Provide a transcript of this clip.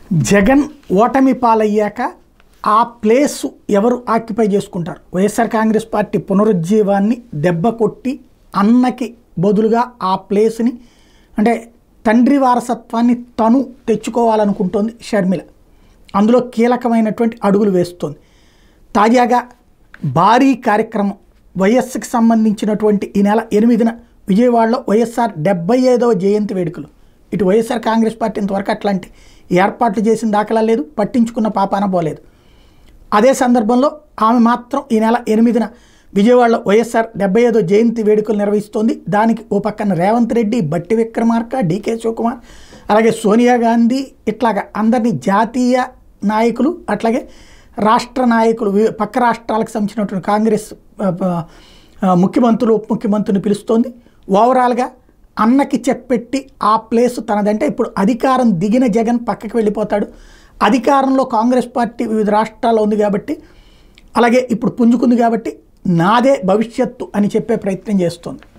జగన్ ఓటమి పాలయ్యాక ఆ ప్లేస్ ఎవరు ఆక్యుపై చేసుకుంటారు వైఎస్ఆర్ కాంగ్రెస్ పార్టీ పునరుజ్జీవాన్ని దెబ్బ కొట్టి అన్నకి బదులుగా ఆ ప్లేస్ని అంటే తండ్రి వారసత్వాన్ని తను తెచ్చుకోవాలనుకుంటోంది షర్మిల అందులో కీలకమైనటువంటి అడుగులు వేస్తోంది తాజాగా భారీ కార్యక్రమం వైఎస్కి సంబంధించినటువంటి ఈ నెల ఎనిమిదిన విజయవాడలో వైఎస్ఆర్ డెబ్బై ఐదవ జయంతి వేడుకలు ఇటు వైఎస్ఆర్ కాంగ్రెస్ పార్టీ ఇంతవరకు అట్లాంటి ఏర్పాట్లు చేసిన దాఖలా లేదు పట్టించుకున్న పాపాన పోలేదు అదే సందర్భంలో ఆమె మాత్రం ఈ నెల ఎనిమిదిన విజయవాడలో వైఎస్ఆర్ డెబ్బై ఐదో జయంతి వేడుకలు నిర్వహిస్తోంది దానికి ఓ పక్కన రేవంత్ రెడ్డి బట్టి విక్రమార్క డీకే శివకుమార్ అలాగే సోనియా గాంధీ ఇట్లాగా అందరినీ జాతీయ నాయకులు అట్లాగే రాష్ట్ర నాయకులు వి- పక్క రాష్ట్రాలకు సంబంధించినటువంటి కాంగ్రెస్ ఆ, ఆ, ముఖ్యమంత్రులు ఉప ముఖ్యమంత్రిని పిలుస్తోంది ఓవరాల్గా అన్నకి చెప్పెట్టి ఆ ప్లేస్ తనదంటే ఇప్పుడు అధికారం దిగిన జగన్ పక్కకి వెళ్ళిపోతాడు అధికారంలో కాంగ్రెస్ పార్టీ వివిధ రాష్ట్రాల్లో ఉంది కాబట్టి అలాగే ఇప్పుడు పుంజుకుంది కాబట్టి నాదే భవిష్యత్తు అని చెప్పే ప్రయత్నం చేస్తోంది